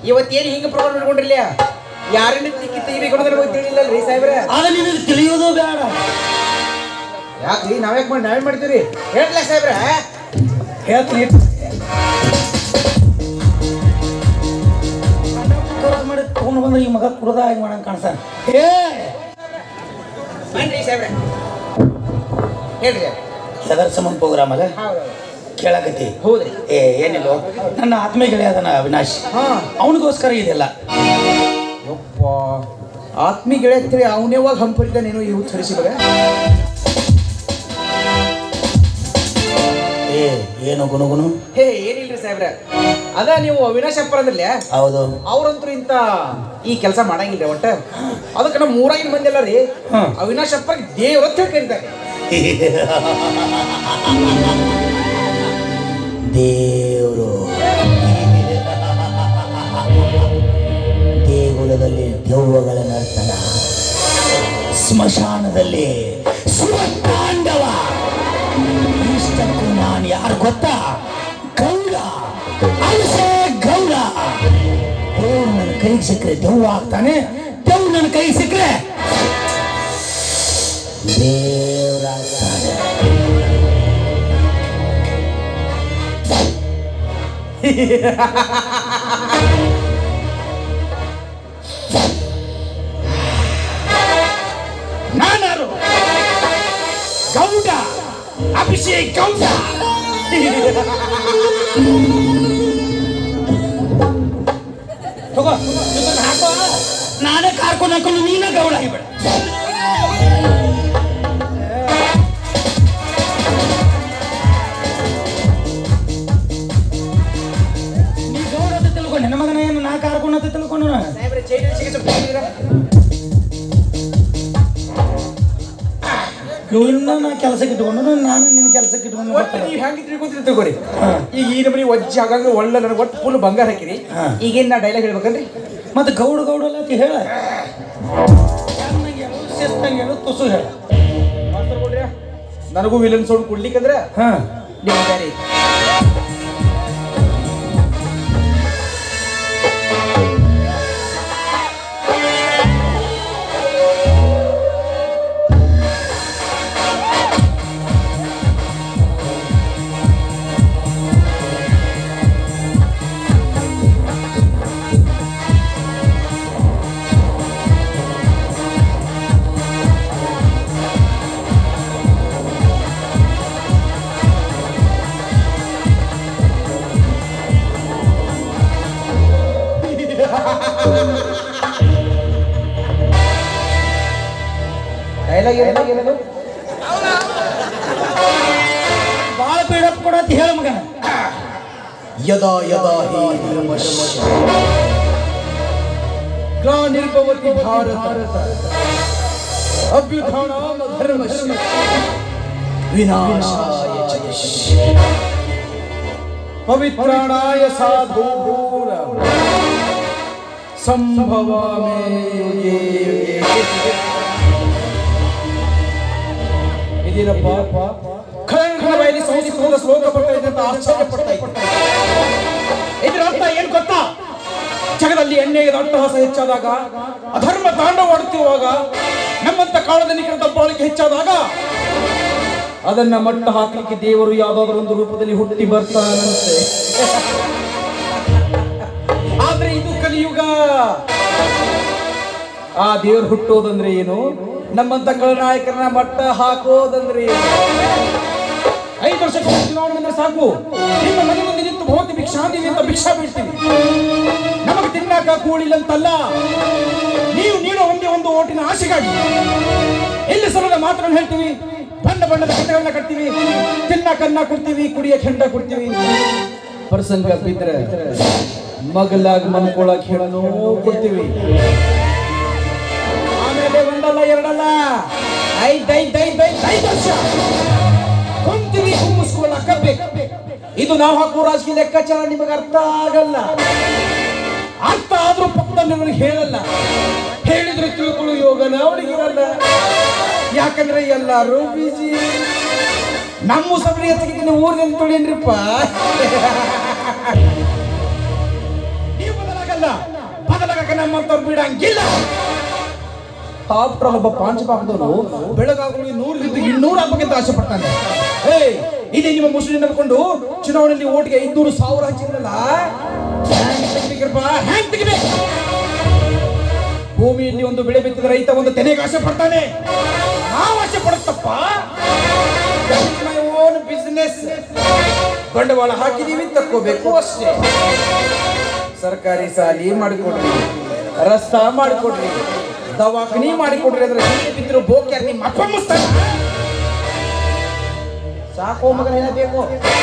ಇವತ್ತೇನು ಹಿಂಗ ಪ್ರೋಗ್ರಾಮ್ ಮಾಡ್ಕೊಂಡ್ರಿಲ್ಲ ಯಾರನ್ನ ತಿಕ್ಕಿ ತೆಗಿಬೇಕು ಅನ್ನೋದು ನಮಗೆ ತಿಳಿಲಿಲ್ಲ ರೀ ಸಾಹೇಬ್ರೆ ಆದ್ರೆ ನಿನಗೆ ತಿಳಿಯೋದು ಬೇಡ ಯಾಕ್ರಿ ನಾವ್ಯಾಕೆ ಮಾಡಿ ನಾವೇ ಮಾಡ್ತೀವಿ ಹೇಳ್ತಿಲ್ಲ ಸಾಹೇಬ್ರೆ ಹೇಳ್ತೀನಿ ಖರಾಬ್ ಮಾಡಿ ತಗೊಂಡು ಬಂದ್ರೆ ಈ ಮಗ ಕುಡ್ದ ಹಾಗೆ ಮಾಡಂಗೆ ಕಾಣಿಸ್ತಾನೆ ಏ ಬನ್ರಿ ಸಾಹೇಬ್ರೆ ಹೇಳ್ರಿ ಎದರ ಸಂಬಂಧ ಪ್ರೋಗ್ರಾಮ್ ಅಲ್ಲ ಹೌದು ಕೇಳಕತ್ತಿ ಹೌದ್ರಿ ಏ ಏನಿಲ್ಲ ನನ್ನ ಆತ್ಮೀಯ ಗೆಳೆಯ ಅದನ್ನ ಅವಿನಾಶ್ ಹಾ ಅವನಿಗೋಸ್ಕರ ಇದೆಲ್ಲ ಯಪ್ಪ ಆತ್ಮೀ ಗೆಳೆಯತ್ರಿ ಅವನೇವಾಗ ಹಂಪರಿದ್ದಾನೇನೋ ಇವು ಥರಿಸಿ ಬರ ಏ ಏನು ಗುನುಗುನು ಹೇ ಏನಿಲ್ರಿ ಸಾಹೇಬ್ರೆ ಅದ ನೀವು ಅವಿನಾಶ್ ಅಪ್ಪರ್ ಅಂದ್ರಲ್ಲ ಹೌದು ಅವ್ರಂತೂ ಇಂತ ಈ ಕೆಲಸ ಮಾಡಂಗಿಲ್ಲ ಒಟ್ಟ ಅದಕ್ಕೆ ನಮ್ಮ ಊರಾಗಿನ ಮಂದಿ ಎಲ್ಲ ರೀ ಹ್ಮ್. ಅವಿನಾಶ್ ಅಪ್ಪರ್ ದೇವ್ರ ಅಂತ ಕರೀತಾರೆ ದೇವರು ದೇಗುಲದಲ್ಲಿ ದೆವ್ವಗಳ ನರ್ತನ ಸ್ಮಶಾನದಲ್ಲಿ ಶಿವತಾಂಡವ ಇಷ್ಟಕ್ಕೂ ನಾನು ಯಾರು ಗೊತ್ತಾ ಗೌಡ ಅಭಿಷೇಕ್ ಗೌಡ ದೇವ್ರು ನನ್ನ ಕೈಗೆ ಸಿಕ್ಕರೆ ದೆವ್ವ ಆಗ್ತಾನೆ ದೆವ್ವ ನನ್ನ ಕೈಗೆ ಸಿಕ್ಕರೆ ದೇವರಾಗ್ತಾನೆ ನಾನಾರು ಗೌಡ ಅಭಿಷೇಕ್ ಗೌಡ ತಗೋ ಇದನ್ನ ಹಾಕೋ ನಾನೇ ಕಾರ್ಕೊಂಡು ಹಾಕೊಂಡು ನೀನೇ ಗೌಡ ಆಗಿಬೇಡ ನೀ ಗೌಡ ಅಂತ ತಿಳ್ಕೊಂಡು ನನ್ನ ಮಗನ ಏನು ನಾ ಕಾರ್ಕೊಂಡು ಅಂತ ತಿಳ್ಕೊಂಡು ಸಾಹೇಬ್ರೆ ಚೈನ್ ಸಿಗಿ ಇವನ್ನ ನಾ ಕೆಲಸಕ್ಕೆ ಇಟ್ಕೊಂಡು ನಾನು ನಿನ್ನ ಕೆಲಸಕ್ಕೆ ಇಟ್ಕೊಂಡು ಒಟ್ಟು ನೀವು ಹೆಂಗೆ ತಿಳ್ಕೊಂತೀರಿ ತಿಳ್ಕೊರಿ ಹಾ. ಈಗ ಈ ನಮನಿ ವಜ್ಜೆ ಆಗಾಗ ಒಳ್ಳೆ ನನಗೆ ಒಟ್ಟು ಫುಲ್ ಬಂಗಾರ ಹಾಕಿರಿ ಹಾ. ಈಗೇನು ನಾ ಡೈಲಾಗ್ ಹೇಳ್ಬೇಕನ್ರಿ ಮತ್ತೆ ಗೌಡ ಗೌಡ ಅಲ್ಲ ಅಂತ ಹೇಳ ಚೆನ್ನಾಗಿ ಹೇಳು ಶಿಸ್ತಾಗಿ ಹೇಳು ತುಸು ಹೇಳ ಮಾಸ್ತರ್ ಕೊಡ್ರಿ ನನಗೂ ವಿಲನ್ ಸೌಂಡ್ ಕೊಡ್ಲಿಕ್ಕಂದ್ರೆ ಹಾ ನಿಮ್ಮ ಬ್ಯಾರೆ ಡೈಲಾಗ್ ಏನದು ಏನದು ಭಾಳ ಬೇಡಪ್ ಕೊಡ ಅಂತ ಹೇಳ ಮಗನ ಯದಾ ಯದಾ ಹಿ ಧರ್ಮಶ್ಯ ಗ್ಲಾನಿರ್ಭವತಿ ಭಾರತ ಅಭ್ಯುತ್ಥಾನಾಮ ಧರ್ಮಶ್ಯ ವಿನಾಶಾಯ ಚ ಯಶ್ಯ. ಪವಿತ್ರಾಣಾಯ ಸಾಧೂರ ಸಂಭವಾಮಿ ಯುಗೆ ಯುಗೆ. ಇದೇನಪ್ಪ ಖಳಂಖಳ ಬಾಯಲ್ಲಿ ಸಂಸ್ಕೃತದ ಶ್ಲೋಕ ಬರ್ತಾ ಇದೆ ಅಂತ ಆಶ್ಚರ್ಯ ಪಡ್ತಾ ಇದ್ದೆ. ಇದರ ಅರ್ಥ ಏನ್ ಗೊತ್ತಾ ಜಗದಲ್ಲಿ ಎಣ್ಣೆಗೆ ಅಟ್ಟಹಾಸ ಹೆಚ್ಚಾದಾಗ ಅಧರ್ಮ ತಾಂಡವಾಡುತ್ತಿರುವಾಗ ನಮ್ಮಂತ ಕಾಳಧನಿಕರ ದಬ್ಬಾಳಿಕೆ ಹೆಚ್ಚಾದಾಗ ಅದನ್ನ ಮಟ್ಟ ಹಾಕಲಿಕ್ಕೆ ದೇವರು ಯಾವುದಾದ್ರೂ ಒಂದು ರೂಪದಲ್ಲಿ ಹುಟ್ಟಿ ಬರ್ತಾನಂತೆ ಆದ್ರೆ ಇದು ಕಲಿಯುಗ ಆ ದೇವ್ರು ಹುಟ್ಟೋದಂದ್ರೆ ಏನು ನಮ್ಮಂತ ಕಳನಾಯಕರನ್ನ ಮಟ್ಟ ಹಾಕೋದಂದ್ರೆ ಏನು ಐದು ವರ್ಷಕ್ಕೆ ಒಂದು ಚುನಾವಣೆ ಬಂದ್ರೆ ಸಾಕು ನಿಮ್ಮ ಮನೆ ಮುಂದೆ ನಿಂತು ಭೌತಿ ಭಿಕ್ಷಾಂತಿ ಅಂತ ಭಿಕ್ಷಾ ಬಿಡ್ತೀವಿ ನಮಗೆ ತಿನ್ನಾಕ ಕೂಳಿಲ್ಲ ಅಂತಲ್ಲ ನೀವು ನೀಡೋ ಒಂದೇ ಒಂದು ಓಟಿನ ಆಸೆಗಾಗಿ ಎಲ್ಲಿ ಸಲದ ಮಾತನ್ನು ಹೇಳ್ತೀವಿ ಬಣ್ಣ ಬಣ್ಣದ ಕಟ್ಟೆಗಳನ್ನ ಕಟ್ತೀವಿ ತಿನ್ನಕನ್ನ ಕೊಡ್ತೀವಿ ಕುಡಿಯಕ್ಕೆ ಹೆಂಡ ಕೊಡ್ತೀವಿ ಪ್ರಸಂಗ ಬಿದ್ದರೆ ಮಗಲಾಗ ಮನ್ಕೊಳಕ್ ಹೇಳೋ ಕೊಡ್ತೀವಿ ಆಮೇಲೆ ಒಂದಲ್ಲ ಎರಡಲ್ಲ ಐದ್ ಐದ್ ಐದ್ ಐದ್ ಐದ್ ವರ್ಷ ಕುಂತೀವಿ ಹುಮ್ಮಿಸ್ಕೊಳ್ಳಕ್ಕ ಬೇಕು ಇದು ನಾವು ಹಾಕುವ ರಾಜಕೀಯ ಲೆಕ್ಕಾಚಾರ ನಿಮಗೆ ಅರ್ಥ ಆಗಲ್ಲ ಅರ್ಥ ಆದ್ರೂ ಪಕ್ಕ ನಿಮಗೆ ಹೇಳಲ್ಲ ಹೇಳಿದ್ರೆ ತಿಳ್ಕೊಳ್ಳೋ ಯೋಗನ ಅವಳಿಗಿರಲ್ಲ ಯಾಕಂದ್ರೆ ಎಲ್ಲಾರು ಬಿಜಿ ನಮ್ಮ ಸಬರಿ ತೆಗಿತೀನಿ ಊರಿನ ತೊಳೇನ್ರಿಪ್ಪ ನೀವು ಬದಲಾಗಲ್ಲ ಅಲ್ಲ ಬದಲಾಗಕ್ಕೆ ನಮ್ಮಂತವ್ರು ಬಿಡಂಗಿಲ್ಲ ಆಫ್ಟರ್ ಒಬ್ಬ ಪಾಂಚಪಾಪದವರು ಬೆಳಗಾವಿ ನೂರು ಇದ್ದು ಇನ್ನೂರು ಆಗ್ಬೇಕಂತ ಆಸೆ ಪಡ್ತಾನೆ ಹೇ ಇದೇ ನಿಮ್ಮ ಮುಸ್ಲಿಂ ನಂಬ್ಕೊಂಡು ಚುನಾವಣೆಯಲ್ಲಿ ಓಟಿಗೆ ಐದ್ನೂರು ಸಾವಿರ ಹಚ್ಚಿದ್ರಲ್ಲ ಹ್ಯಾಂಗ್ ತೆಗಿಬೇಕಪ್ಪ? ಹ್ಯಾಂಗ್ ತೆಗಿಬೇಕು ಭೂಮಿಯಲ್ಲಿ ಒಂದು ಬೆಳೆ ಬಿತ್ತಿದ ರೈತ ಒಂದು ತೆನೆಗೆ ಆಸೆ ಪಡ್ತಾನೆ ನಾವು ಆಸೆ ಪಡುತ್ತಪ್ಪ ಮೈ ಓನ್ ಬಿಸ್ನೆಸ್ ಬಂಡವಾಳ ಹಾಕಿದೀವಿ ತಕ್ಕೋಬೇಕು ಅಷ್ಟೇ ಸರ್ಕಾರಿ ಸಾಲಿ ಮಾಡಿಕೊಡ್ರಿ ರಸ್ತಾ ಮಾಡಿಕೊಡ್ರಿ ದವಾಖಾನಿ ಮಾಡಿಕೊಡ್ರಿ ಅದ್ರ ಹಿಂದೆ ಬಿದ್ದರು ಬೋಕ್ಯಾರ ನಿಮ್ಮ ಅಪ್ಪ ಮುಸ್ತಾನ ಸಾಕೋ ಮಗನ ಹೇಳಬೇಕು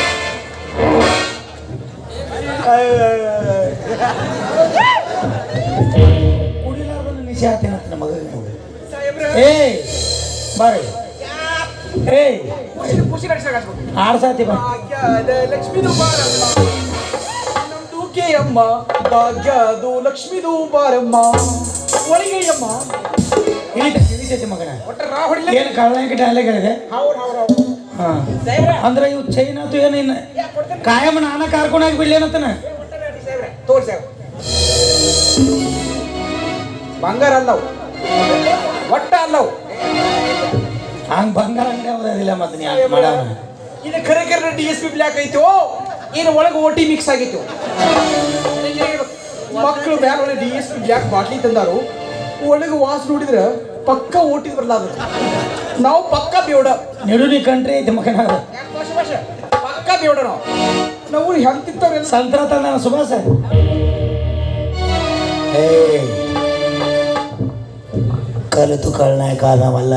ಕುಡಿಲಾರ್ದನ್ನ ನಿಶೆ ಆತೇನ ನಮ್ಮ ಮಗ ಏಯ್ ಬಾರಿ ಏಯ್ ಆಡ್ಸಾತಿ ಬಾ ಲಕ್ಷ್ಮಿದು ಬಾರಮ್ಮ ನಮ್ದು ಕೆ ಅಮ್ಮ ಭಾಗ್ಯದು ಲಕ್ಷ್ಮಿದು ಬಾರಮ್ಮ ಒಳಗೆಯಮ್ಮ ಇಳಿತೈತಿ ಇಳಿತೈತಿ ಮಗನ ಒಟ್ಟ ರಾ ಹೊಡಿಲ ಏನು ಕಳ್ಳಂಕ ಡೈಲಾಗ್ ಹೇಳಿದೆ ಹೌದು ಹೌದು ಹೌದು ಹಾ ಅಂದ್ರೆ ಇವು ಚೈನ್ ಆತು ಏನು ಇನ್ನ ಕಾಯಂ ನಾನ ಕರ್ಕೊಂಡೋಗಿ ಬಿಡ್ಲೇನತ್ತನ ತೋರ್ಸ ಬಂಗಾರ ಅಲ್ಲವು ಒಟ್ಟ ಅಲ್ಲವು ಹಂಗ ಬಂಗಾರ ಅಂಗಡಿ ಅವ್ರದಿಲ್ಲ ಮತ್ತೆ ನೀ ಅಷ್ಟ್ ಮಾಡವ ಇದು ಖರೆ ಖರೆ ಡಿ ಎಸ್ ಪಿ ಬ್ಲ್ಯಾಕ್ ಐತೋ ಏನು ಒಳಗೆ ಓಟಿ ಮಿಕ್ಸ್ ಆಗಿತ್ತು ಮಕ್ಕಳು ಬ್ಯಾಗ್ ಒಳಗೆ ಡಿ ಎಸ್ ಪಿ ಬ್ಲ್ಯಾಕ್ ಬಾಟ್ಲಿ ತಂದಾರು ಒಳಗೆ ವಾಸ ನೋಡಿದ್ರೆ ಪಕ್ಕ ಓಟಿದ್ ಬರಲಾದ ನಾವು ಪಕ್ಕ ಬೇಡ ನಿಡುನಿ ಕಂಟ್ರಿ ಐತಿ ಮಗನ ಅದು. ಪಕ್ಕ ಬೇಡ ನಾವು ನಾವು ಹೆಂತಿತ್ತವ್ರೆಲ್ಲ ಸಂತ್ರ ತಂದ ಸುಭಾಸ ಕಲಿತು ಕಳ್ನಾಯಕ ಆದವಲ್ಲ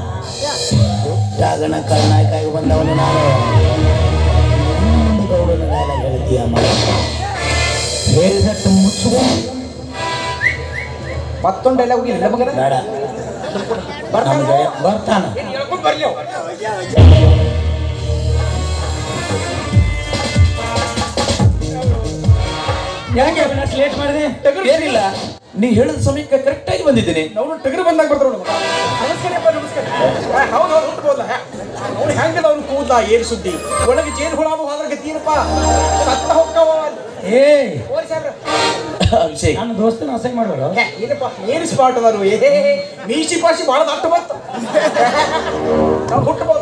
ಜಾಗಣ ಕಳ್ನಾಯಕ ಆಗಿ ಬಂದವನು ನಾನು ಇನ್ನೊಂದು ಗೌಡನ ಡೈಲಾಗ್ ಹೇಳ್ತೀಯ ಮಗ ಹೇಳಿದಟ್ಟು ಮುಚ್ಚುಕೊಂಡು ಮತ್ತೊಂದು ಡೈಲಾಗ್ ಹೋಗಿಲ್ಲ ಮಗನ ಬೇಡ ನಮ್ಮ ಗೆಳೆಯ ಬರ್ತಾನ ಏನ್ ಹೇಳ್ಕೊಂಡ್ ಬರ್ಲಿ ಅವ. ಯಾಕೆ ಲೇಟ್ ಮಾಡಿದೆ ಟಗರು ಏನಿಲ್ಲ ನೀ ಹೇಳಿದ ಸಮಯಕ್ಕೆ ಕರೆಕ್ಟ್ ಆಗಿ ಬಂದಿದ್ದೀನಿ ನಾವು ಟಗರು ಬಂದಾಗ ಬರ್ತಾರ ನಮಸ್ಕಾರಪ್ಪ ನಮಸ್ಕಾರ ಆ, ಹೌದು ಹೌದು ಉಟ್ಬೋದ ಅವ್ನು ಹೆಂಗದ ಅವ್ನು ಕೂದ ಏನ್ ಸುದ್ದಿ ಒಳಗೆ ಜೇನು ಹುಳ ಹೋದ್ರ ಗತಿಯಪ್ಪ ಸತ್ತ ಹೋಗ್ತಾವ ಏ ಓರಿ ಸಾಬ್ರ ಅಭಿಷೇಕ್ ನನ್ನ ದೋಸ್ತನ ಅಸಹ್ಯ ಮಾಡಬೇಡ ಹೇ, ಏನಪ್ಪ ಏನು ಸ್ಪಾಟ್ ಅದಾರು ಏ ಮೀಸಿ ಪಾಸಿ ಭಾಳ ದಟ್ಟ ಬಂತು ನಾವು ಹುಟ್ಟಬೋದ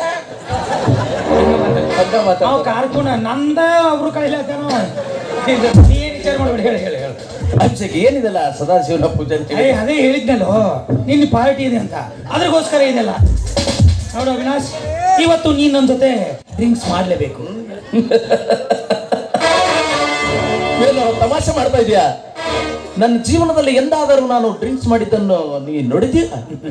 ನಾವು ಕಾರ್ಕುನ ನಂದ ಒಬ್ರು ಕೈಲಿ ಹಾಕ್ಯಾನ ನೀ ಏನ್ ವಿಚಾರ ಮಾಡ್ಬೇಡ ಹೇಳಿ ಹೇಳಿ ಹೇಳಿ ಅಭಿಷೇಕ್ ಏನಿದೆಲ್ಲ ಸದಾಶಿವನ ಪೂಜೆ ಅಂತ ಅಯ್ಯ ಅದೇ ಹೇಳಿದ್ನಲ್ಲೋ ನಿನ್ನ ಪಾರ್ಟಿ ಇದೆ ಅಂತ ಅದ್ರಗೋಸ್ಕರ ಇದೆಲ್ಲ ನೋಡು ಅವಿನಾಶ್ ಇವತ್ತು ನೀನ್ ನನ್ನ ಜೊತೆ ಡ್ರಿಂಕ್ಸ್ ಮಾಡ್ಲೇಬೇಕು ಏನು ತಮಾಷೆ ಮಾಡ್ತಾ ಇದೀಯಾ ನನ್ನ ಜೀವನದಲ್ಲಿ ಎಂದಾದರೂ ನಾನು ಡ್ರಿಂಕ್ಸ್ ಮಾಡಿದ್ದನ್ನು ನೀ ನೋಡಿದೀಯ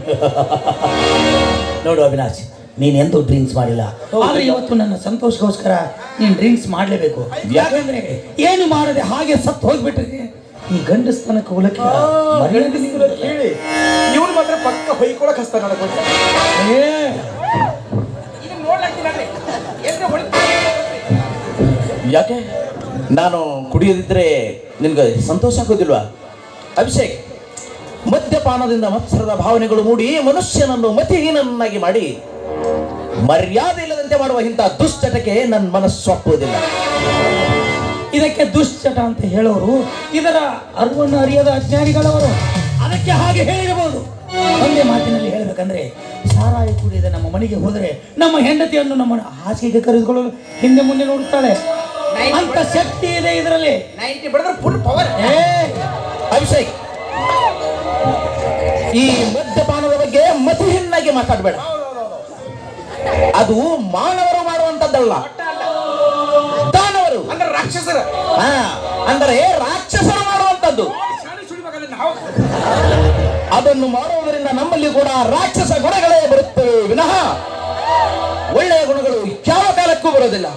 ನೋಡು ಅವಿನಾಶ್ ನೀನ್ ಎಂದೂ ಡ್ರಿಂಕ್ಸ್ ಮಾಡಿಲ್ಲ ಆದ್ರೆ ಇವತ್ತು ನನ್ನ ಸಂತೋಷಕ್ಕೋಸ್ಕರ ನೀನ್ ಡ್ರಿಂಕ್ಸ್ ಮಾಡ್ಲೇಬೇಕು ಯಾಕಂದ್ರೆ ಏನು ಮಾಡದೆ ಹಾಗೆ ಸತ್ತು ಹೋಗ್ಬಿಟ್ರೆ ಈ ಗಂಡಸ್ತನಕ್ಕೆ ಹೋಲಕ್ಕೆ ಮರ್ಯಾದೆ ನಿಂಗೆ ಹೇಳಿ ಇವನು ಮಾತ್ರ ಪಕ್ಕ ಹೊಯ್ಕೊಳಕ್ ಹಸ್ತಾನ ನನಗೆ ಏ ಇದನ್ನ ನೋಡ್ಲಾಗ್ತೀನಿ ಎಲ್ರು ಹೊಡಿತಾರೆ ಯಾಕೆ ನಾನು ಕುಡಿಯದಿದ್ರೆ ನಿನ್ಗೆ ಸಂತೋಷ ಆಗೋದಿಲ್ವಾ ಅಭಿಷೇಕ್ ಮದ್ಯಪಾನದಿಂದ ಮತ್ಸರದ ಭಾವನೆಗಳು ಮೂಡಿ ಮನುಷ್ಯನನ್ನು ಮತಿಹೀನನ್ನಾಗಿ ಮಾಡಿ ಮರ್ಯಾದೆ ಇಲ್ಲದಂತೆ ಮಾಡುವ ಇಂಥ ದುಶ್ಚಟಕ್ಕೆ ನನ್ನ ಮನಸ್ಸು ಒಪ್ಪುವುದಿಲ್ಲ ಇದಕ್ಕೆ ದುಶ್ಚಟ ಅಂತ ಹೇಳೋರು ಇದರ ಅರಿವನ್ನು ಅರಿಯದ ಅಜ್ಞಾನಿಗಳವರು ಅದಕ್ಕೆ ಹಾಗೆ ಹೇಳಿರಬಹುದು ಒಂದೇ ಮಾತಿನಲ್ಲಿ ಹೇಳಬೇಕಂದ್ರೆ ಸಾರಾಯಿ ಕುಡಿಯದ ನಮ್ಮ ಮನೆಗೆ ಹೋದರೆ ನಮ್ಮ ಹೆಂಡತಿಯನ್ನು ನಮ್ಮ ಹಾಸಿಗೆಗೆ ಕರೆದುಕೊಳ್ಳಲು ಹಿಂದೆ ಮುಂದೆ ನೋಡುತ್ತಾಳೆ ಅಂತ ಶಕ್ತಿ ಇದೆ ಇದರಲ್ಲಿ ನೈಂಟಿ ಬಡಿದ್ರೆ ಫುಲ್ ಪವರ್ ಏ ಅಭಿಷೇಕ್ ಈ ಮದ್ಯಪಾನದ ಬಗ್ಗೆ ಮತಿಹೀನಾಗಿ ಮಾತಾಡಬೇಡ ಅದು ಮಾನವರು ಮಾಡುವಂತದ್ದಲ್ಲ ದಾನವರು ಅಂದ್ರೆ ರಾಕ್ಷಸರ ಹಾ ಅಂದರೆ ರಾಕ್ಷಸರು ಮಾಡುವಂತದ್ದು ಶಾಲೆ ಸುಳಿ ಮಗನ ನಾವು ಅದನ್ನು ಮಾಡುವುದರಿಂದ ನಮ್ಮಲ್ಲಿ ಕೂಡ ರಾಕ್ಷಸ ಗುಣಗಳೇ ಬರುತ್ತವೆ ವಿನಃ ಒಳ್ಳೆಯ ಗುಣಗಳು ಯಾವ ಕಾಲಕ್ಕೂ ಬರೋದಿಲ್ಲ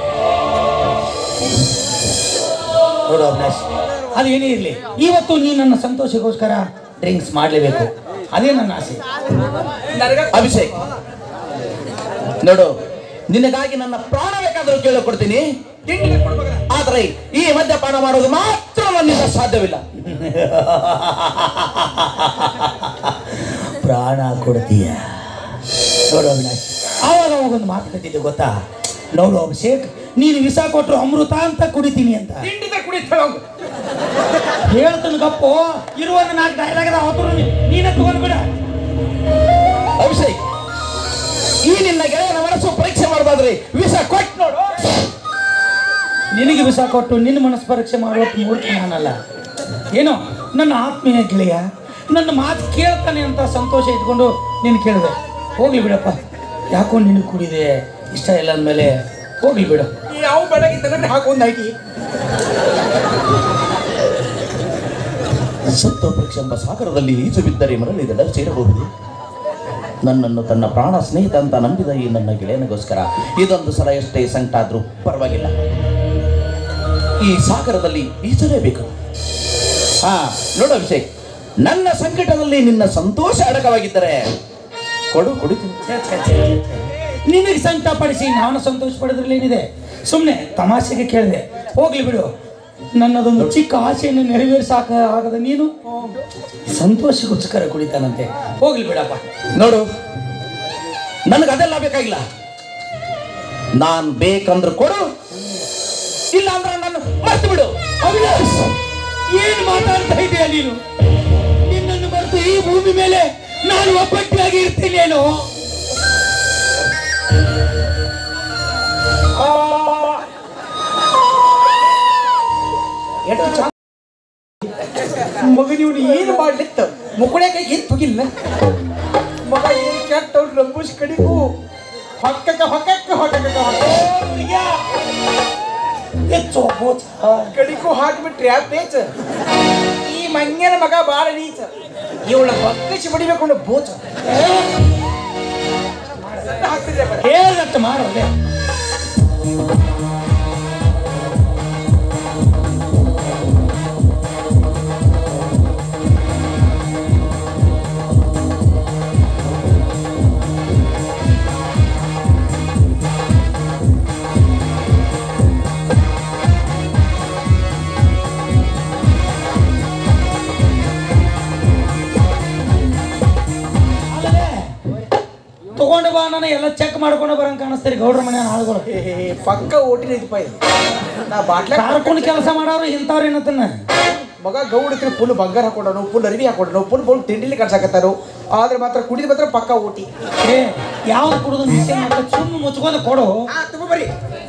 ನೋಡು ಅವಿನಾಶ್ ಅದು ಏನೇ ಇರಲಿ ಇವತ್ತು ನೀ ನನ್ನ ಸಂತೋಷಕ್ಕೋಸ್ಕರ ಡ್ರಿಂಕ್ಸ್ ಮಾಡಲೇಬೇಕು ಅದೇ ನನ್ನ ಆಸೆ ನನಗ ಅಭಿಷೇಕ್ ನೋಡು ನಿನಗಾಗಿ ನನ್ನ ಪ್ರಾಣ ಬೇಕಾದರೂ ಕೇಳಿಕೊಡ್ತೀನಿ ತಿಂಡಿಗೆ ಕೊಡು ಮಗನ ಆದರೆ ಈ ಮದ್ಯಪಾನ ಮಾಡೋದು ಮಾತ್ರ ನನ್ನಿಂದ ಸಾಧ್ಯವಿಲ್ಲ ಪ್ರಾಣ ಕೊಡ್ತೀಯ ನೋಡು ಅವಿನಾಶ್ ಆವಾಗ ಅವಾಗ ಒಂದು ಮಾತು ಕಟ್ಟಿದ್ದೆ ಗೊತ್ತಾ ನೋಡು ಅಭಿಷೇಕ್ ನೀನು ವಿಷ ಕೊಟ್ಟರು ಅಮೃತ ಅಂತ ಕುಡಿತೀನಿ ಅಂತ ತಿಂಡಿದ ಕುಡಿತ ಹೇಳ್ತಾನೆ ಗಪ್ಪು ಇರುವಾಗ ನಾಲ್ಕು ಡೈಲಾಗ್ ಅದಾವ ಅವತ್ತು ನೀನೇ ತಗೊಂಡ್ಬಿಡ ಅಭಿಷೇಕ್ ಈ ನಿನ್ನ ಗೆಳೆಯನ ಮನಸ್ಸು ಪರೀಕ್ಷೆ ಮಾಡೋದಾದ್ರೆ ವಿಷ ಕೊಟ್ಟು ನೋಡು ನಿನಗೆ ವಿಷ ಕೊಟ್ಟು ನಿನ್ನ ಮನಸ್ಸು ಪರೀಕ್ಷೆ ಮಾಡುವಷ್ಟು ಮೂರ್ಖ ನಾನಲ್ಲ ಏನೋ ನನ್ನ ಆತ್ಮೀಯ ಗೆಳೆಯ ನನ್ನ ಮಾತು ಕೇಳ್ತಾನೆ ಅಂತ ಸಂತೋಷ ಇಟ್ಕೊಂಡು ನೀನು ಕೇಳಿದೆ ಹೋಗ್ಲಿ ಬಿಡಪ್ಪ ಯಾಕೋ ನಿನಗೆ ಕುಡಿದೆ ಇಷ್ಟ ಇಲ್ಲ ಅಂದಮೇಲೆ ಹೋಗ್ಲಿ ಬಿಡು ಯಾವ ಬೆಳಗಿದ್ದಂದ್ರೆ ಹಾಕೊಂಡ್ ಐಟಿ ಸತ್ವಪರೀಕ್ಷೆ ಎಂಬ ಸಾಗರದಲ್ಲಿ ಈಜು ಬಿದ್ದರೆ ಮರಳಿದೆಲ್ಲ ಸೇರಬಹುದು ನನ್ನನ್ನು ತನ್ನ ಪ್ರಾಣ ಸ್ನೇಹಿತ ಅಂತ ನಂಬಿದ ಈ ನನ್ನ ಗೆಳೆಯನಿಗೋಸ್ಕರ ಇದೊಂದು ಸಲ ಎಷ್ಟೇ ಸಂಕಟ ಆದ್ರೂ ಪರವಾಗಿಲ್ಲ ಈ ಸಾಗರದಲ್ಲಿ ಈಜಲೇಬೇಕು ಹಾ ನೋಡು ಅಭಿಷೇಕ್ ನನ್ನ ಸಂಕಟದಲ್ಲಿ ನಿನ್ನ ಸಂತೋಷ ಅಡಕವಾಗಿದ್ದರೆ ಕೊಡು ಕುಡಿತೀನಿ ಛೆ, ಛೆ, ಛೆ, ಛೆ. ನಿನಗೆ ಸಂಕಟ ಪಡಿಸಿ ನಾನು ಸಂತೋಷ ಪಡೋದ್ರಲ್ಲಿ ಏನಿದೆ ಸುಮ್ಮನೆ ತಮಾಷೆಗೆ ಕೇಳಿದೆ ಹೋಗ್ಲಿ ಬಿಡು ನನ್ನದೊಂದು ಚಿಕ್ಕ ಆಸೆಯನ್ನು ನೆರವೇರಿಸಾಕ ಆಗದ ನೀನು ಸಂತೋಷಕ್ಕೋಸ್ಕರ ಕುಡಿತಾನಂತೆ ಹೋಗ್ಲಿ ಬಿಡಪ್ಪ ನೋಡು ನನಗೆ ಅದೆಲ್ಲ ಬೇಕಾಗಿಲ್ಲ ನಾನ್ ಬೇಕಂದ್ರೆ ಕೊಡು ಇಲ್ಲ ಅಂದ್ರೆ ನಾನು ಮರ್ತು ಬಿಡು ಅವಿನಾಶ್ ಏನ್ ಮಾತಾಡ್ತಾ ಇದೆಯಾ ನೀನು ನಿನ್ನನ್ನು ಮರೆತು ಈ ಭೂಮಿ ಮೇಲೆ ನಾನು ಒಬ್ಬಟ್ಟಿಯಾಗಿ ಇರ್ತೀನೇನೋ ಎಷ್ಟು ಚಂದ ಮಗ ನೀವು ಏನು ಮಾಡ್ಲಿತ್ತ ಮುಕ್ಕಳ್ಯಾಕ ಏನ್ ತುಗಿಲ್ಲ ಮಗ ಏನ್ ಕೆಟ್ಟ ರಂಬೂಸ್ ಕಡಿಗೂ ಹೊಕ್ಕಕ್ಕ ಹೊಕ್ಕಕ್ಕ ಹೊಕ್ಕಕ್ಕ ಹೊಕ್ಕ ಹೆಚ್ಚು ಬೋಚ. ಕಡಿಗೂ ಹಾಕ್ಬಿಟ್ರಿ ಆ ಪೇಚ ಈ ಮಂಗ್ಯನ ಮಗ ಬಾಳ ನೀಚ ಇವಳ ಬಕ್ಕಸಿ ಬಡಿಬೇಕು ಅನ್ನೋ ಬೋಚ ಹಾಕ್ತಿದ್ರೆ ಬರ. ಹೇಳ್ದಟ್ಟ ಮಾಡೋದೆ ಅಲ್ಲದೆ, ತಗೊಂಡು ಬಾ ನಾನು ಎಲ್ಲ ಚೆಕ್ ಮಾಡ್ಕೊಂಡು ಬರಂಗ್ ಕಾಣಿಸ್ತೀರಿ ಗೌಡ್ರ ಮನೆ ಆಳುಗಳು ಹೇ, ಹೇ, ಹೇ, ಪಕ್ಕ ಓಟಿನ ಐತಿ ಇದು ನಾ ಬಾಟ್ಲ ಕಾರ್ಕೊಂಡು ಕೆಲಸ ಮಾಡೋರು ಇಂಥವ್ರು ಏನತ್ತನ್ನ ಮಗ ಗೌಡಕ್ಕೆ ಫುಲ್ ಬಂಗಾರ ಹಾಕೊಂಡನು ಫುಲ್ ಅರಿವಿ ಹಾಕೊಂಡನು ಫುಲ್ ಫುಲ್ ತಿಂಡಿಲಿ ಕಳ್ಸಾಕತ್ತಾರು ಆದ್ರೆ ಮಾತ್ರ ಕುಡಿದ ಮಾತ್ರ ಪಕ್ಕ ಊಟಿ ಏ ಯಾವ್ದು ಕುಡಿದು ನಿಶ್ಚಯ ಮಾಡ್ಕೊ ಸುಮ್ಮನೆ ಮುಚ್ಕೊಂಡು ಕೊಡು ಬರ್ರಿ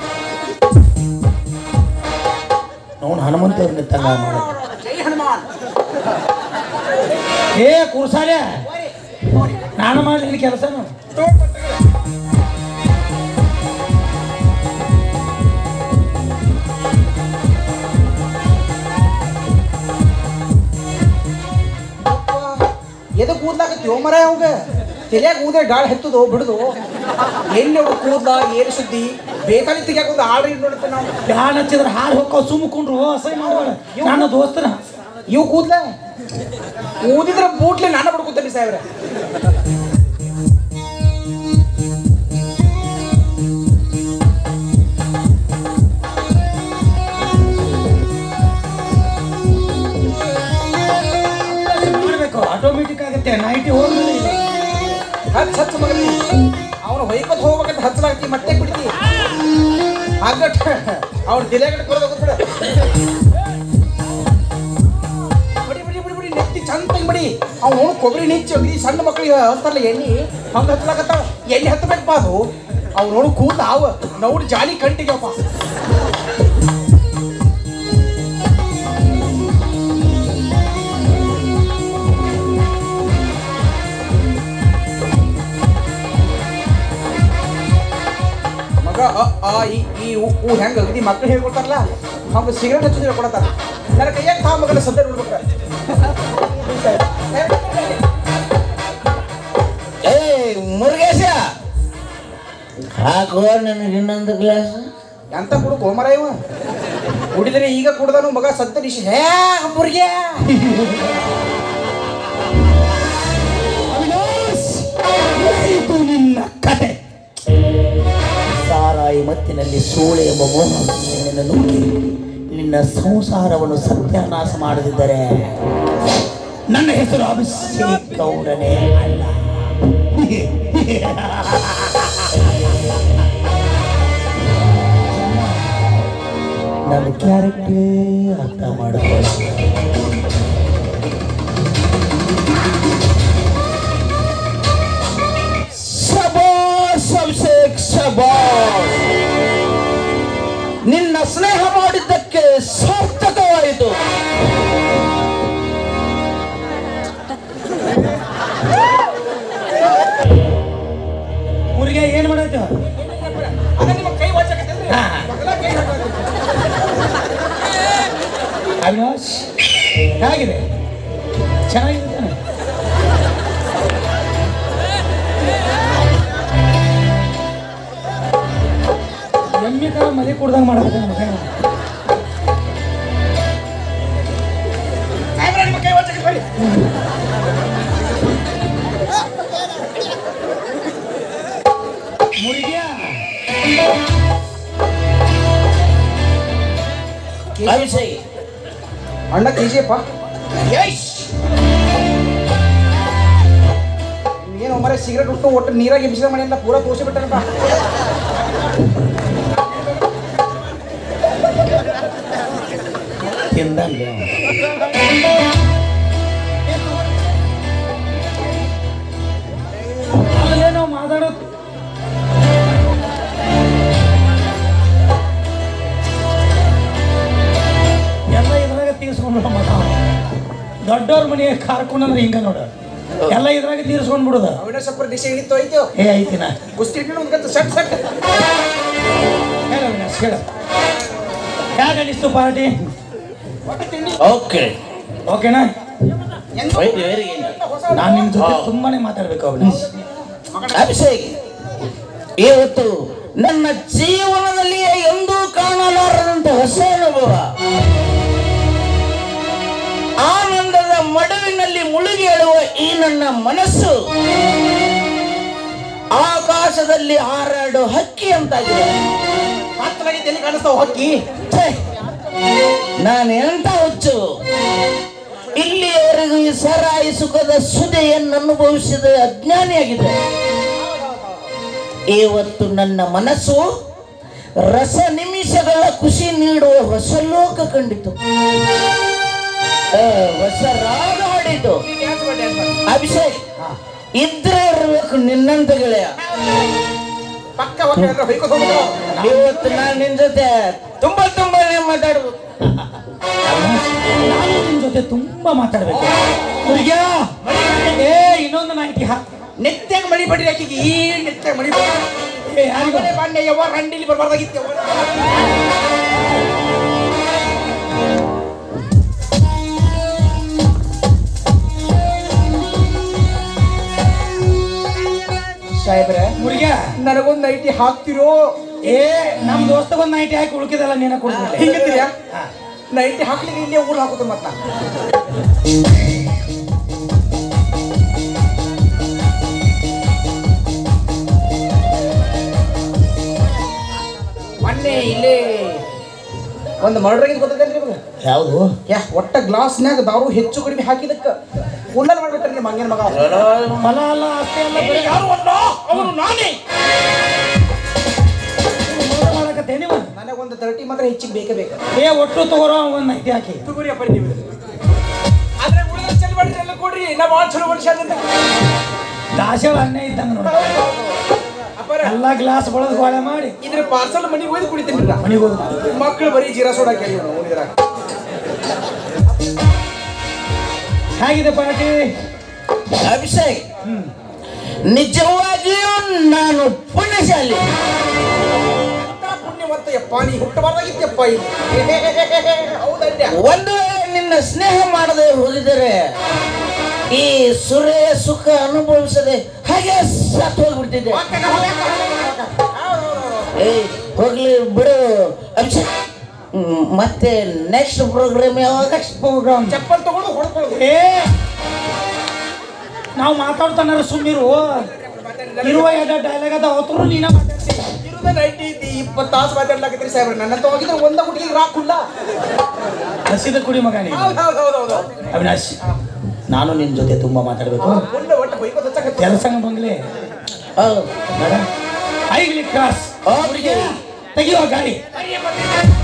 ನೋಡು ಹನುಮಂತವ್ರು ನಿತ್ತಲ್ಲ ಮಾಡೋದು ಜೈ ಹನುಮಾನ್ ಏ ಕುರ್ಸಾಲೆ ನಾನು ಮಾಡ್ಲಿಲ್ಲ ಕೆಲಸನು ಎದ ಕೂದ್ಲಾಕತ್ತೀವೋ ಮರ ಅವಾಗ ತಲೆಯಾಗ ಕೂದ್ರೆ ಗಾಳಿ ಹತ್ತದು ಬಿಡುದು ಎಲ್ಲಿ ಅವ್ರು ಕೂದ್ಲ ಏನು ಸುದ್ದಿ ಬೇಕಾದ್ರೆ ತೆಗಿಯಾಕ ಒಂದು ಆರ್ಡರ್ ನೋಡುತ್ತೆ ನಾವು ಬ್ಯಾನ್ ಹಚ್ಚಿದ್ರೆ ಹಾಲು ಹೋಕ್ಕವ್ ಸುಮ್ಮಕೊಂಡ್ರು ಅಸಹ್ಯ ಮಾಡಬೇಡ ನನ್ನ ದೋಸ್ತನ ಇವು ಕೂದ್ಲ ಊದಿದ್ರೆ ಬೂಟ್ಲೆ ನಾನು ಬಿಡ್ಕೊತೇನೆ ಸಾಹೇಬ್ರ ಮಾಡಬೇಕು ಆಟೋಮೆಟಿಕ್ ಆಗುತ್ತೆ ನೈಟಿ ಹೋದ್ಮೇಲೆ ಇದು. ಹಚ್ಚ ಹಚ್ಚ ಮಗನಿ ಅವನು ಹೊಯ್ಕೊತ್ ಹೋಗ್ಬೇಕಂತ ಹಚ್ಚಲಾಗ್ತಿ ಮತ್ತೆ ಬಿಡ್ತಿ ಹಂಗಟ್ ಅವ್ನ ದಿಲೆಗಡೆ ಕೊಡೋದು ಬಿಡ ಬಿಡಿ ಬಿಡಿ ಬಿಡಿ ಬಿಡಿ ನೆತ್ತಿ ಚಂದ ಬಡಿ ಅವ್ನು ಕೊಬ್ಬರಿ ನಿಚ್ಚಿ ಅಗದಿ ಸಣ್ಣ ಮಕ್ಕಳಿಗೆ ಹಚ್ತಾರಲ್ಲ ಎಣ್ಣೆ ಹಂಗ ಹಚ್ಚಲಾಕತ್ತಾವ ಎಣ್ಣೆ ಹತ್ತಬೇಕಪ್ಪ ಅದು ಅವ್ನು ನೋಡು ಕೂತ ಅವ ನೋಡಿ ಜಾಲಿ ಕಂಟಿಗೆಪ್ಪ ಮಗ ಅ ಆ ಈ ಈ ಉ ಉ ಹೆಂಗ ಅಗದಿ ಮಕ್ಳು ಹೇಳ್ಕೊಡ್ತಾರಲ್ಲ ಹಂಗ ಸಿಗರೇಟ್ ಹಚ್ಚಿದ್ರೆ ಕೊಡತಾರ ನನ್ನ ಕೈಯಾಗ ತಾ ಮಗನ ಸದ್ಯ ನೋಡ್ಬೇಕ ಏ ಮುರುಗೇಶ ಹಾಕೋ ನನಗೆ ಇನ್ನೊಂದು ಗ್ಲಾಸ್ ಎಂತ ಕುಡು ಕೋಮರ ಇವ ಕುಡಿದ್ರೆ ಈಗ ಕುಡ್ದನು ಮಗ ಸತ್ತ ನಿಶ್ ಹೇ ಮುರ್ಗೆ ಅವಿನಾಶ್, ಇದು ನಿನ್ನ ಕತೆ ಸಾರಾಯಿ ಮತ್ತಿನಲ್ಲಿ ಸೋಳೆ ಎಂಬ ಮೋಹ ನಿನ್ನನ್ನು ನುಗ್ಗಿ ನಿನ್ನ ಸಂಸಾರವನ್ನು ಸತ್ಯಾನಾಶ ಮಾಡದಿದ್ದರೆ ನನ್ನ ಹೆಸರು ಅಭಿಷೇಕ್ ಗೌಡನೇ ಅಲ್ಲ ನನ್ನ ಕ್ಯಾರೆಕ್ಟರೇ ಅರ್ಥ ಮಾಡ್ಕೊಳ್ಳಿ ಶಬಾಷ್ ಅಭಿಷೇಕ್ ಶಬಾಷ್ ನಿನ್ನ ಸ್ನೇಹ ಮಾಡಿದ್ದಕ್ಕೆ ಸಾರ್ಥಕವಾಯಿತು ಊರಿಗೆ ಏನು ಮಾಡಾಯ್ತು ಅದ ನಿಮ್ಮ ಕೈ ವಾಚಕತ್ತೇನ್ರಿ? ಹಾ. ಮಗಲ ಕೈ ಹಾಕತ್ತೀರಿ. ಅವಿನಾಶ್ ಹೇಗಿದೆ ಚೆನ್ನಾಗಿದೆ ತಾನೆ? ಎಮ್ಮೆ ತರ ಮನೆ ಕುಡ್ದಂಗೆ ಮಾಡಕತ್ತೆ ನಮ್ಮ ಕೈ ಸಾಹೇಬ್ರೆ, ನಿಮ್ಮ ಕೈ ವಾಚಕ ಬರ್ರಿ. ಮುರಿಗ್ಯಾ ಅಭಿಷೇಕ್ ಅಣ್ಣ ಕೆಜಿಯಪ್ಪ ಯಶ್ ಏನು ಮರ ಸಿಗರೇಟ್ ಉಟ್ಟು ಒಟ್ಟು ನೀರಾಗಿ ಬಿಸಿದ ಮನೆಯಿಂದ ಪೂರ ತೋರಿಸಿ ಬಿಟ್ಟನಪ್ಪ ತಿಂದಂಗೆ ಅಲ್ಲೇನೋ ಮಾತಾಡೋದು ಎಲ್ಲ ಇದ್ರಾಗ ತೀರ್ಸ್ಕೊಂಡ್ಬಿಡ ಮಗ ದೊಡ್ಡವ್ರ ಮನೆಗೆ ಕಾರ್ಕೊಂಡ್ರೆ ಹಿಂಗ ನೋಡ ಎಲ್ಲ ಇದ್ರಾಗ ತೀರ್ಸ್ಕೊಂಡ್ ಬಿಡುದ ಅವಿನಾಶಪ್ಪರ ದಿಶೆ ಹಿಡಿತು ಐತೋ ಏ ಐತಿನ ಕುಸ್ತಿ ಇಟ್ಟು ಒಂದು ಗಂಟೆ ಸಟ್ ಸಟ್ ಹೇಳ ಅವಿನಾಶ್ ಹೇಳ ಹೇಗೆ ಅನಿಸ್ತು ಪಾರ್ಟಿ ಒಟ್ಟು ತಿಂಡಿ ಓಕೆ ಓಕೆನಾ ಎಂದು ವೆರಿ ವೆರಿ ನಾನು ನಿಮ್ ಜೊತೆ ಹಾ. ತುಂಬಾನೇ ಮಾತಾಡ್ಬೇಕು ಅವಿನಾಶ್ ಅಭಿಷೇಕ್ ಇವತ್ತು ನನ್ನ ಜೀವನದಲ್ಲಿಯೇ ಎಂದೂ ಕಾಣಲಾರದಂತ ಹೊಸ ಅನುಭವ ಆನಂದದ ಮಡುವಿನಲ್ಲಿ ಮುಳುಗಿ ಹೇಳುವ ಈ ನನ್ನ ಮನಸ್ಸು ಆಕಾಶದಲ್ಲಿ ಹಾರಾಡೋ ಹಕ್ಕಿ ಅಂತಾಗಿದೆ ಹತ್ತಲಾಗಿ ಎಲ್ಲಿ ಕಾಣಿಸ್ತಾವ ಹೊಕ್ಕಿ ಛೇ, ನಾನು ಎಂತ ಹುಚ್ಚು ಇಲ್ಲಿಯವರೆಗೂ ಈ ಸರಾಯಿ ಸುಖದ ಸುದೆಯನ್ನು ಅನುಭವಿಸಿದ ಅಜ್ಞಾನಿಯಾಗಿದೆ ಇವತ್ತು ನನ್ನ ಮನಸ್ಸು ರಸ ನಿಮಿಷಗಳ ಖುಷಿ ನೀಡುವ ಹೊಸ ಲೋಕ ಕಂಡಿತು ಆ, ಹೊಸ ರಾಗ ಹಾಡಿತು ಡ್ಯಾನ್ಸ್ ಮಾಡಿ ಡ್ಯಾನ್ಸ್ ಮಾಡಿ ಅಭಿಷೇಕ್ ಇದ್ರೆ ಇರಬೇಕು ನಿನ್ನಂತ ಗೆಳೆಯ ಪಕ್ಕ ಒಕ್ಕ ಅಂದ್ರೆ ಹೊಯ್ಕೋತ ಹೋಗ್ಬಿಡು ಇವತ್ತು ನಾನು ನಿನ್ ಜೊತೆ ತುಂಬಾ ತುಂಬಾ ಮಾತಾಡ್ಬೇಕು ನಾನು ನಿಮ್ ಜೊತೆ ತುಂಬಾ ಮಾತಾಡ್ಬೇಕು ಹುಡುಗ್ಯಾ ಏ ಇನ್ನೊಂದು ನಾಯ್ಕಿ ಹಾ ನೆತ್ತಾಗ ಮಳಿ ಬಡ್ರಿ ಆಕಿಗೆ ಈ ನೆತ್ತಾಗ ಮಳಿ ಬಡ್ರಿ ಏ ಯಾರಿಗೂ ಮನೆ ಬಾಂಡೆ ಯವ್ವ ರಂಡಿಲಿ ಬರಬಾರ್ದಾಗಿತ್ತು ಯವ್ವ. ಸಾಹೇಬ್ರೆ ಹುಡುಗ್ಯಾ ನನಗೊಂದು ನೈಟಿ ಹಾಕ್ತಿರೋ ಏ ನಮ್ ದೋಸ್ತಗೊಂದು ನೈಟಿ ಹಾಕಿ ಉಳ್ಕಿದಲ್ಲ ನೀನ ಕೊಡ್ಬಿಡ್ಲಿ ಹಿಂಗತ್ತೀರಾ ಹಾ. ನೈಟಿ ಹಾಕ್ಲಿಕ್ಕೆ ಇಲ್ಲೇ ಊರು ಹಾಕೋದು ಮತ್ತ ಮೊನ್ನೆ ಇಲ್ಲೇ ಒಂದು ಮರ್ಡರ್ ಆಗಿದ್ದು ಗೊತ್ತೈತೇನ್ರಿ ನಿಮ್ಗೆ ಯಾವುದು ಯಾ ಒಟ್ಟ ಗ್ಲಾಸ್ನ್ಯಾಗ ದಾರು ಹೆಚ್ಚು ಕಡಿಮೆ ಹಾಕಿದಕ್ಕ ಉಲ್ಲಲ್ ಮಾಡ್ಬಿಟ್ರಿ ನಿಮ್ಮ ಮಂಗನ ಮಗ ಅವ. ಫಲ ಅಲ್ಲ ಅಷ್ಟೇ ಅಲ್ಲ ಬರೀ ಯಾರು ಅಲ್ಲ ಅವನು ನಾನೇ ಮೋಸ ಮಾಡಕತ್ತೆ ನೀವು ನನಗೊಂದು ತರ್ಟಿ ಮಾತ್ರ ಹೆಚ್ಚಿಗೆ ಬೇಕೇ ಬೇಕು ಏ ಒಟ್ಟು ತಗೋರೋ ಒಂದು ನೈಟಿ ಹಾಕಿ ತಗೋರಿ ಅಪ್ಪ ನೀವು ಆದ್ರೆ ಉಳಿದ ಚೆಲ್ ಮಾಡ್ರಿ ಎಲ್ಲ ಕೊಡ್ರಿ ನಾ ಭಾಳ ಚಲೋ ಮನುಷ್ಯ ಅದೇನೆ. ದಾಸಳ ಅಣ್ಣೆ ಇದ್ದಂಗ ನೋಡ ಅಪ್ಪಾರ ಎಲ್ಲ ಗ್ಲಾಸ್ ಬಳದ್ ಗೋಳೆ ಮಾಡಿ ಇದ್ರ ಪಾರ್ಸಲ್ ಮನೆಗೆ ಒಯ್ದು ಕುಡಿತೀನಿ ನಾ ಮನೆಗೆ ಹೋಗುದು ಮಕ್ಕಳು ಬರೀ ಜೀರಾ ಸೋಡಾ ಕೇಳಿ ಉಳಿದ್ರಾಗ ಹೇಗಿದೆ ಪಾರ್ಟಿ ಅಭಿಷೇಕ್ ನಿಜವಾಗಿಯೂ ನಾನು ಪುಣ್ಯಶಾಲಿ ಅಂತ ಪುಣ್ಯವಂತ ಯಪ್ಪ ನೀ ಹುಟ್ಟಬಾರ್ದಾಗಿತ್ತಪ್ಪ ಇದು ಹೌದಲ್ಯ ಒಂದು ವೇಳೆ ನಿನ್ನ ಸ್ನೇಹ ಮಾಡದೆ ಹೋಗಿದರೆ ಈ ಸುರೆಯ ಸುಖ ಅನುಭವಿಸದೆ ಹಾಗೆ ಸತ್ತು ಹೋಗ್ಬಿಡ್ತಿದ್ದೆ ಏಯ್ ಹೋಗ್ಲಿ ಬಿಡು ಅಭಿಷೇಕ್ ಹ್ಮ್, ಮತ್ತೆ ನೆಕ್ಸ್ಟ್ ಪ್ರೋಗ್ರಾಮ್ ಯಾವಾಗ ನೆಕ್ಸ್ಟ್ ಪ್ರೋಗ್ರಾಮ್ ಚಪ್ಪಲ್ ತಗೊಂಡು ಹೊಡ್ಕೊಳ್ಳೋದು ಏ ನಾವು ಮಾತಾಡ್ತಾನಾರ ಸುಮ್ಮಿರು ಇರುವ ಎರಡು ಡೈಲಾಗ್ ಅದ ಅವತ್ತು ನೀನ ಮಾತಾಡ್ತಿ ಇರುದ ನೈಟ್ ಐತಿ ಇಪ್ಪತ್ತು ತಾಸು ಮಾತಾಡ್ಲಾಕತ್ರಿ ಸಾಹೇಬ್ರ ನನ್ನ ಹೋಗಿದ್ರೆ ಒಂದ ಹುಡುಗಿ ರಾಕುಲ್ಲ ಹಸಿದ ಕುಡಿ ಮಗ ನೀನು ಹೌದು ಹೌದು ಹೌದು ಹೌದು ಅವಿನಾಶ್ ನಾನು ನಿನ್ನ ಜೊತೆ ತುಂಬಾ ಮಾತಾಡ್ಬೇಕು ಫುಲ್ ಒಟ್ಟು ಬೈಕೋತ ಹಚ್ಚಕತ್ತಿ. ಕೆಲಸ ಬಂಗ್ಲೆ ಹೌದು ಐಗ್ಲಿ ಕ್ರಾಸ್ ಓಕೆ ತೆಗಿಯೋ ಗಾಡಿ ಅಯ್ಯ, ಬರ್ತೀನಿ.